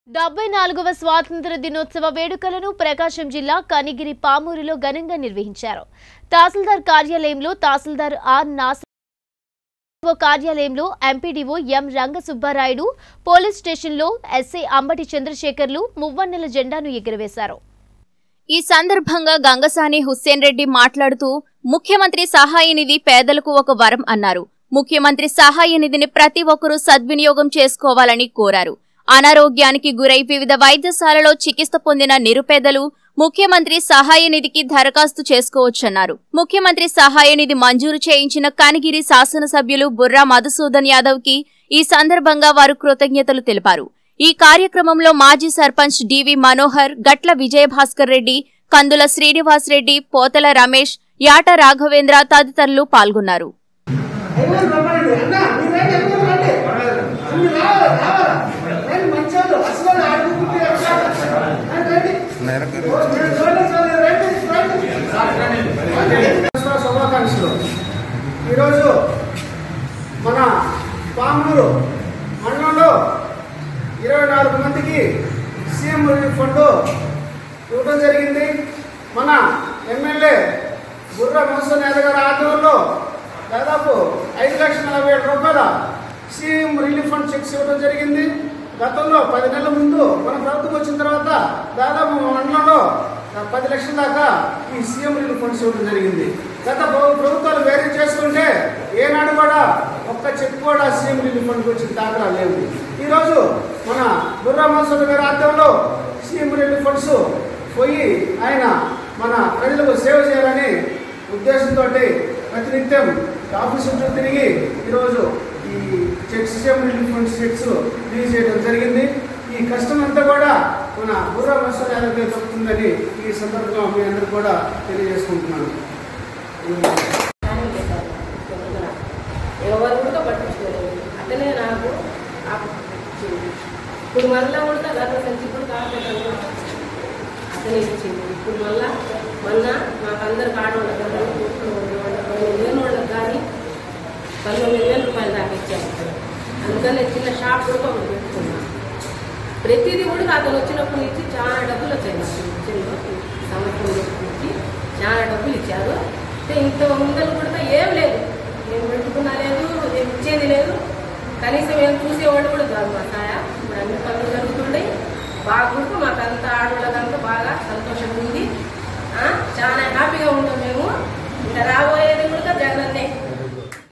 డెబ్బై నాలుగవ స్వాతంత్ర దినోత్సవ వేడుకలను ప్రకాశం జిల్లా కనిగిరి పామూరులో ఘనంగా నిర్వహించారు తహసీల్దార్ కార్యాలయంలో తహసీల్దార్ ఆర్ నాస్ ఓ కార్యాలయంలో ఎంపీడీఓ ఎం రంగసుబ్బారాయుడు పోలీస్ స్టేషన్లో ఎస్ఐ అంబటి చంద్రశేఖర్లు మువ్వన్నెల జెండాను ఎగురవేశారు ఈ సందర్భంగా గంగసాని హుస్సేన్ రెడ్డి మాట్లాడుతూ ముఖ్యమంత్రి సహాయ నిధి పేదలకు ఒక వరం అన్నారు ముఖ్యమంత్రి సహాయ నిధిని ప్రతి ఒక్కరూ సద్వినియోగం చేసుకోవాలని కోరారు అనారోగ్యానికి గురై వివిధ వైద్యశాలలో చికిత్స పొందిన నిరుపేదలు ముఖ్యమంత్రి సహాయ నిధికి దరఖాస్తు చేసుకోవచ్చన్నారు ముఖ్యమంత్రి సహాయ నిధి మంజూరు చేయించిన కనిగిరి శాసనసభ్యులు బుర్రా మధుసూదన్ యాదవ్ కి ఈ సందర్భంగా వారు కృతజ్ఞతలు తెలిపారు ఈ కార్యక్రమంలో మాజీ సర్పంచ్ డివి మనోహర్ గట్ల విజయభాస్కర్ రెడ్డి కందుల శ్రీనివాస్ రెడ్డి పోతల రమేష్ యాట రాఘవేంద్ర తదితరులు పాల్గొన్నారు ఎవరు రమ్మనండి అన్న మీరు రండి ఎవరు రండి మీరు రావాలి రావాలా రండి మంచోళ్ళు అసలు ఆడుకుంటే రండి మీరు చూడండి సార్, రండి రండి శుభాకాంక్షలు ఈరోజు మన పామూరు మండలంలో ఇరవై నాలుగు మందికి సీఎం రిలీఫ్ ఫండ్ ఇవ్వడం జరిగింది మన ఎమ్మెల్యే బుర్ర మోహన్ యాదవ్ గారి ఆధ్వర్యంలో దాదాపు ఐదు లక్షల నలభై ఏడు రూపాయల సీఎం రిలీఫ్ ఫండ్ చెక్స్ ఇవ్వడం జరిగింది గతంలో పది నెలల ముందు మన ప్రభుత్వం వచ్చిన తర్వాత దాదాపు మన మండలంలో పది లక్షల దాకా ఈ సీఎం రిలీఫ్ ఫండ్స్ ఇవ్వడం జరిగింది గత ప్రభు- ప్రభుత్వాలు వేరే చేసుకుంటే ఏనాడు కూడా ఒక్క చెక్ కూడా సీఎం రిలీఫ్ ఫండ్ వచ్చిన దాఖలా లేవు ఈరోజు మన బుర్రా మసూద్ గారి ఆధ్వర్యంలో సీఎం రిలీఫ్ ఫండ్స్ పోయి ఆయన మన ప్రజలకు సేవ చేయాలని ఉద్దేశంతో ప్రతినిత్యం ఆఫీస్ చుట్టూ తిరిగి ఈరోజు ఈ cheques CM relief funds cheques release చేయడం జరిగింది ఈ కష్టం అంతా కూడా మన బుర్రా మసూద్ యాదవ్కి దొరుకుతుందని ఈ సందర్భంగా మీ అందరూ కూడా తెలియజేసుకుంటున్నాను ఎవరు కూడా పట్టించుకోలేదు అతనే నాకు ఆపరేషన్ ఇచ్చింది ఇప్పుడు మళ్ళా కూడా గత సంచి ఇప్పుడు కాకపోతే అతనే ఇచ్చింది ఇప్పుడు మళ్ళా మొన్న మాకు అందరికి ఆడవాళ్ళకి అందరూ కూర్చుని ఉండేవాళ్ళకి పన్నెండు లేని వాళ్ళకి కానీ పంతొమ్మిది వేల రూపాయలు దాకా ఇచ్చాను అందుకని చిన్న షాప్ కూడా ఒకటి పెట్టుకున్నాను ప్రతిదీ కూడా అతను వచ్చినప్పటి నుంచి చాలా డబ్బులు వచ్చాయి నాకు ఇచ్చిన సంవత్సరం నుంచి చాలా డబ్బులు ఇచ్చారు అంటే ఇంత ముందలు కూడా ఏం లేదు ఏం పెట్టుకున్నా లేదు ఏం ఇచ్చేది లేదు కనీసం ఏం చూసేవాళ్ళు కూడా కాదు మా సాయ ఇప్పుడు అన్ని పనులు జరుగుతుండే బాగా కూడా మాకు అంత ఆడవాళ్ళకంతా బాగా సంతోషంగా ఉంది ఆ, చాలా హ్యాపీగా ఉంటాం మేము ఇంకా రాబోయేది